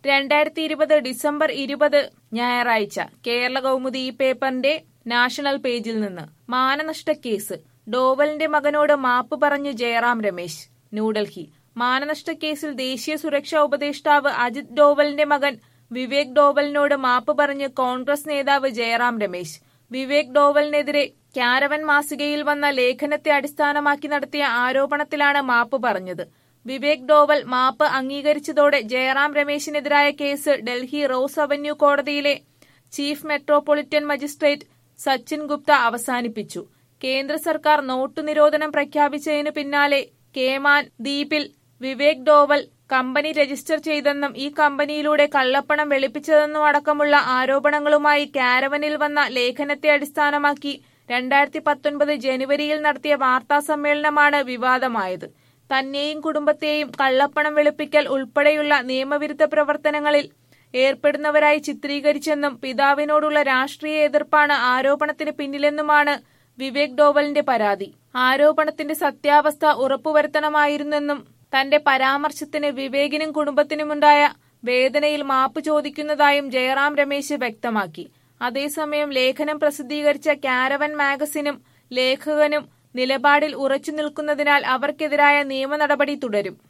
രണ്ടായിരത്തി ഇരുപത് ഡിസംബർ ഇരുപത് ഞായറാഴ്ച കേരള കൗമുദി ഈ പേപ്പറിന്റെ നാഷണൽ പേജിൽ നിന്ന് മാനനഷ്ട കേസ് ഡോവലിന്റെ മകനോട് മാപ്പ് പറഞ്ഞു ജയറാം രമേശ് ന്യൂഡൽഹി മാനനഷ്ട കേസിൽ ദേശീയ സുരക്ഷാ ഉപദേഷ്ടാവ് അജിത് ഡോവലിന്റെ മകൻ വിവേക് ഡോവലിനോട് മാപ്പ് പറഞ്ഞ് കോൺഗ്രസ് നേതാവ് ജയറാം രമേശ് വിവേക് ഡോവലിനെതിരെ ക്യാരവൻ മാസികയിൽ വന്ന ലേഖനത്തെ അടിസ്ഥാനമാക്കി നടത്തിയ ആരോപണത്തിലാണ് മാപ്പ് പറഞ്ഞത് വിവേക് ഡോവൽ മാപ്പ് അംഗീകരിച്ചതോടെ ജയറാം രമേശിനെതിരായ കേസ് ഡൽഹി റോസ് അവന്യൂ കോടതിയിലെ chief metropolitan magistrate Sachin Gupta അവസാനിപ്പിച്ചു കേന്ദ്ര സർക്കാർ നോട്ടു നിരോധനം പ്രഖ്യാപിച്ചതിനു പിന്നാലെ കേമാൻ ദ്വീപിൽ വിവേക് ഡോവൽ കമ്പനി രജിസ്റ്റർ ചെയ്തെന്നും ഈ കമ്പനിയിലൂടെ കള്ളപ്പണം വെളുപ്പിച്ചതെന്നും അടക്കമുള്ള ആരോപണങ്ങളുമായി കാരവനിൽ വന്ന ലേഖനത്തെ അടിസ്ഥാനമാക്കി രണ്ടായിരത്തി പത്തൊൻപത് ജനുവരിയിൽ നടത്തിയ വാർത്താ സമ്മേളനമാണ് വിവാദമായത് തന്നെയും കുടുംബത്തെയും കള്ളപ്പണം വെളുപ്പിക്കൽ ഉൾപ്പെടെയുള്ള നിയമവിരുദ്ധ പ്രവർത്തനങ്ങളിൽ ഏർപ്പെടുന്നവരായി ചിത്രീകരിച്ചെന്നും പിതാവിനോടുള്ള രാഷ്ട്രീയ എതിർപ്പാണ് ആരോപണത്തിന് പിന്നിലെന്നുമാണ് വിവേക് ഡോവലിന്റെ പരാതി ആരോപണത്തിന്റെ സത്യാവസ്ഥ ഉറപ്പുവരുത്തണമായിരുന്നെന്നും തന്റെ പരാമർശത്തിന് വിവേകിനും കുടുംബത്തിനുമുണ്ടായ വേദനയിൽ മാപ്പ് ചോദിക്കുന്നതായും ജയറാം രമേശ് വ്യക്തമാക്കി അതേസമയം ലേഖനം പ്രസിദ്ധീകരിച്ച കാരവൻ മാഗസിനും ലേഖകനും നിലപാടിൽ ഉറച്ചു നിൽക്കുന്നതിനാൽ അവർക്കെതിരായ നിയമ നടപടി തുടരും